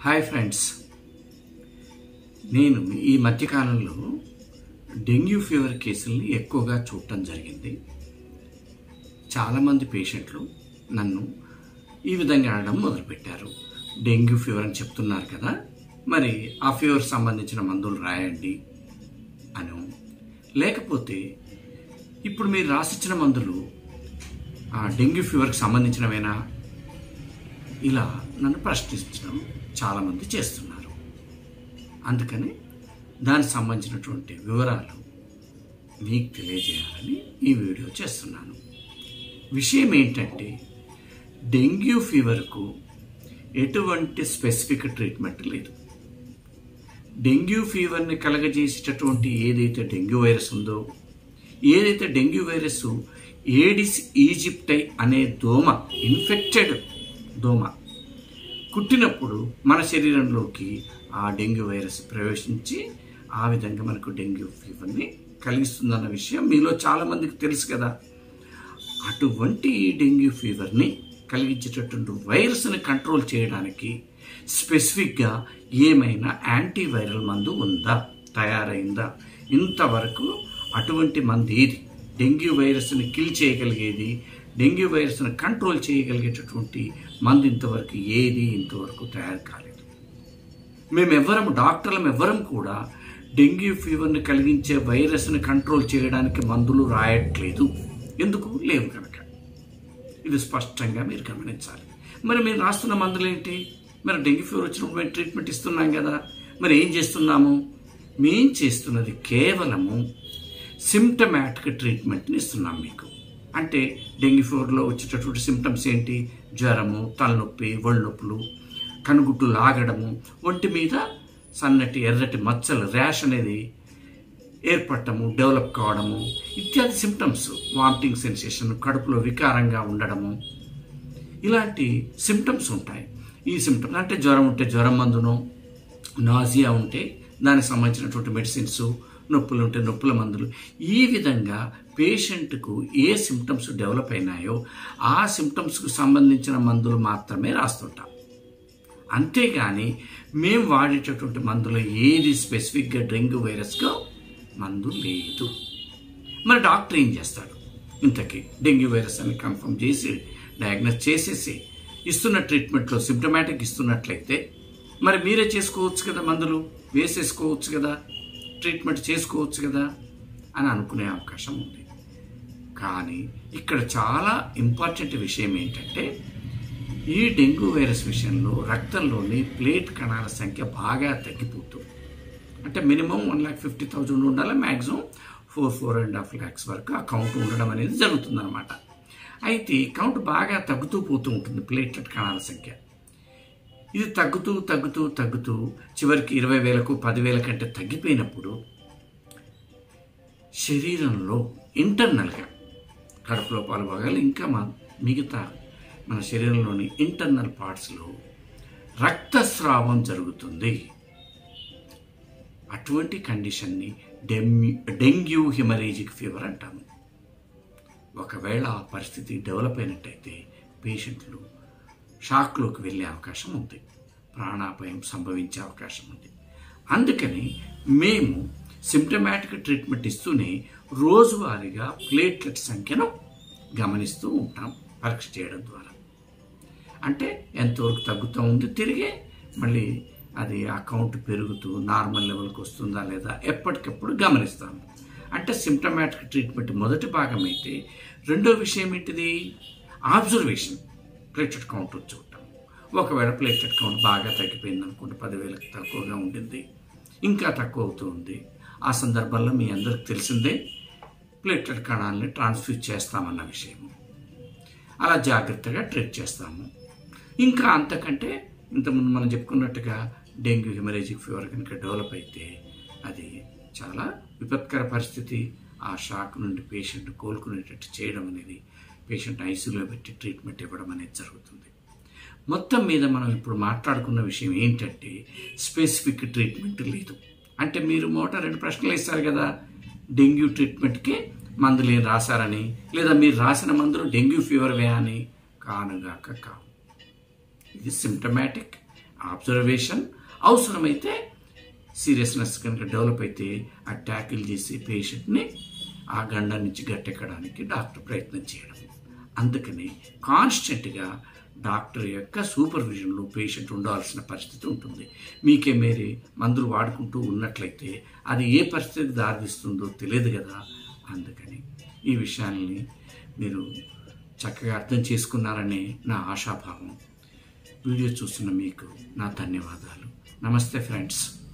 hi friends నేను ఈ మధ్యకాలంలో డెంగ్యూ ఫీవర్ కేసుల్ని ఎక్కువగా చూడటం జరిగింది చాలామంది పేషెంట్లు నన్ను ఈ విధంగా అనడం మొదలుపెట్టారు డెంగ్యూ ఫీవర్ అని చెప్తున్నారు కదా మరి ఆ ఫీవర్ సంబంధించిన మందులు రాయండి అను లేకపోతే ఇప్పుడు మీరు రాసిచ్చిన మందులు ఆ డెంగ్యూ ఫీవర్కి సంబంధించినవేనా ఇలా నన్ను ప్రశ్నించడం చాలామంది చేస్తున్నారు అందుకని దానికి సంబంధించినటువంటి వివరాలు మీకు తెలియజేయాలని ఈ వీడియో చేస్తున్నాను విషయం ఏంటంటే డెంగ్యూ ఫీవర్కు ఎటువంటి స్పెసిఫిక్ ట్రీట్మెంట్ లేదు డెంగ్యూ ఫీవర్ని కలగజేసేటటువంటి ఏదైతే డెంగ్యూ వైరస్ ఉందో ఏదైతే డెంగ్యూ వైరస్ ఏడిస్ ఈజిప్టై అనే దోమ ఇన్ఫెక్టెడ్ దోమ కుట్టినప్పుడు మన శరీరంలోకి ఆ డెంగ్యూ వైరస్ ప్రవేశించి ఆ విధంగా మనకు డెంగ్యూ ఫీవర్ని కలిగిస్తుందన్న విషయం మీలో చాలామందికి తెలుసు కదా అటువంటి ఈ డెంగ్యూ ఫీవర్ని కలిగించేటటువంటి వైరస్ని కంట్రోల్ చేయడానికి స్పెసిఫిక్గా ఏమైనా యాంటీవైరల్ మందు ఉందా తయారైందా ఇంతవరకు అటువంటి మందు ఏది డెంగ్యూ వైరస్ని కిల్ చేయగలిగేది డెంగ్యూ వైరస్ని కంట్రోల్ చేయగలిగేటటువంటి మందు ఇంతవరకు ఏది ఇంతవరకు తయారు కాలేదు మేమెవ్వరం డాక్టర్లం ఎవ్వరం కూడా డెంగ్యూ ఫీవర్ని కలిగించే వైరస్ని కంట్రోల్ చేయడానికి మందులు రాయట్లేదు ఎందుకు లేవు కనుక ఇది స్పష్టంగా మీరు గమనించాలి మరి మీరు రాస్తున్న మందులు ఏంటి మరి డెంగ్యూ ఫీవర్ వచ్చినప్పుడు మేము ట్రీట్మెంట్ ఇస్తున్నాం కదా మరి ఏం చేస్తున్నాము మేం చేస్తున్నది కేవలము సిమ్టమాటిక్ ట్రీట్మెంట్ని ఇస్తున్నాం మీకు అంటే డెంగ్యూ ఫీవర్లో వచ్చేటటువంటి సిమ్టమ్స్ ఏంటి జ్వరము తలనొప్పి ఒళ్ళు నొప్పులు కనుగుడ్డు లాగడము ఒంటి మీద సన్నటి ఎర్రటి మచ్చలు ర్యాష్ అనేది ఏర్పడటము డెవలప్ కావడము ఇత్యాది సిమ్టమ్స్ వామిటింగ్ సెన్సేషన్ కడుపులో వికారంగా ఉండడము ఇలాంటి సిమ్టమ్స్ ఉంటాయి ఈ సిమ్టమ్స్ అంటే జ్వరం ఉంటే జ్వరం మందును నాజియా ఉంటే దానికి సంబంధించినటువంటి మెడిసిన్స్ నొప్పులు ఉంటే నొప్పుల మందులు ఈ విధంగా పేషెంట్కు ఏ సిమ్టమ్స్ డెవలప్ అయినాయో ఆ సిమ్టమ్స్కు సంబంధించిన మందులు మాత్రమే రాస్తుంటాం అంతేగాని మేము వాడేటటువంటి మందులో ఏది స్పెసిఫిక్గా డెంగ్యూ వైరస్గా మందు లేదు మరి డాక్టర్ ఏం చేస్తాడు ఇంతకీ డెంగ్యూ వైరస్ అని కన్ఫర్మ్ చేసి డయాగ్నోస్ చేసేసి ఇస్తున్న ట్రీట్మెంట్లో సిమ్టమాటిక్ ఇస్తున్నట్లయితే మరి మీరే చేసుకోవచ్చు కదా మందులు వేసేసుకోవచ్చు కదా ట్రీట్మెంట్ చేసుకోవచ్చు కదా అని అనుకునే అవకాశం ఉంది కానీ ఇక్కడ చాలా ఇంపార్టెంట్ విషయం ఏంటంటే ఈ డెంగ్యూ వైరస్ విషయంలో రక్తంలోని ప్లేట్ కణాల సంఖ్య బాగా తగ్గిపోతుంది అంటే minimum one lakh fifty thousand ఉండాలి maximum four four and half lakhs వరకు ఆ కౌంట్ ఉండడం అనేది జరుగుతుందన్నమాట అయితే కౌంట్ బాగా తగ్గుతూ పోతూ ఉంటుంది ప్లేట్లెట్ కణాల సంఖ్య ఇది తగ్గుతూ తగ్గుతూ తగ్గుతూ చివరికి ఇరవై వేలకు పదివేల కంటే తగ్గిపోయినప్పుడు శరీరంలో ఇంటర్నల్గా కడుపులో పాలు భాగాలు ఇంకా మా మిగతా మన శరీరంలోని ఇంటర్నల్ పార్ట్స్లో రక్తస్రావం జరుగుతుంది అటువంటి కండిషన్ని డెమ్యూ డెంగ్యూ హిమరేజిక్ ఫీవర్ అంటాము ఒకవేళ ఆ పరిస్థితి డెవలప్ అయినట్టయితే పేషెంట్లు షాక్లోకి వెళ్ళే అవకాశం ఉంది ప్రాణాపాయం సంభవించే అవకాశం ఉంది అందుకని మేము సిమ్టమాటిక్ ట్రీట్మెంట్ ఇస్తూనే రోజువారీగా ప్లేట్లెట్ సంఖ్యను గమనిస్తూ ఉంటాం పరీక్ష చేయడం ద్వారా అంటే ఎంతవరకు తగ్గుతూ ఉంది తిరిగి మళ్ళీ అది ఆ కౌంట్ పెరుగుతూ నార్మల్ లెవెల్కి వస్తుందా లేదా ఎప్పటికప్పుడు గమనిస్తాము అంటే సిమ్టమాటిక్ ట్రీట్మెంట్ మొదటి భాగం అయితే రెండో విషయం ఏంటిది ఆబ్జర్వేషన్ ప్లేటెడ్ కౌంట్ చూడటం ఒకవేళ ప్లేటెడ్ కౌంట్ బాగా తగ్గిపోయింది అనుకుంటే పదివేలకు తక్కువగా ఉండింది ఇంకా తక్కువ అవుతూ ఉంది ఆ సందర్భంలో మీ అందరికి తెలిసిందే ప్లేటెడ్ కణాలని ట్రాన్స్ఫ్యూజ్ చేస్తామన్న విషయము అలా జాగ్రత్తగా ట్రీట్ చేస్తాము ఇంకా అంతకంటే ఇంతకుముందు మనం చెప్పుకున్నట్టుగా డెంగ్యూ హిమరేజిక్ ఫీవర్ కనుక డెవలప్ అయితే అది చాలా విపత్కర పరిస్థితి ఆ షాక్ నుండి పేషెంట్ కోలుకునేటట్టు చేయడం అనేది పేషెంట్ ఐసీయూలో పెట్టి ట్రీట్మెంట్ ఇవ్వడం అనేది జరుగుతుంది మొత్తం మీద మనం ఇప్పుడు మాట్లాడుకున్న విషయం ఏంటంటే స్పెసిఫిక్ ట్రీట్మెంట్ లేదు అంటే మీరు మోట రెండు ప్రశ్నలు ఇస్తారు కదా డెంగ్యూ ట్రీట్మెంట్కి మందులు ఏం రాశారని లేదా మీరు రాసిన మందులు డెంగ్యూ ఫీవర్వే అని కానుగాక కావు ఇది సిమ్టమాటిక్ అబ్జర్వేషన్ అవసరమైతే సీరియస్నెస్ కనుక డెవలప్ అయితే ఆ ట్యాకిల్ చేసి పేషెంట్ని ఆ గండం నుంచి గట్టెక్కడానికి డాక్టర్ ప్రయత్నం చేయడం అందుకని కాన్స్టెంట్గా డాక్టర్ యొక్క సూపర్విజన్లో పేషెంట్ ఉండాల్సిన పరిస్థితి ఉంటుంది మీకే మేరే మందులు వాడుకుంటూ ఉన్నట్లయితే అది ఏ పరిస్థితికి దారితీస్తుందో తెలియదు కదా అందుకని ఈ విషయాన్ని మీరు చక్కగా అర్థం చేసుకున్నారనే నా ఆశాభావం వీడియో చూస్తున్న మీకు నా ధన్యవాదాలు నమస్తే ఫ్రెండ్స్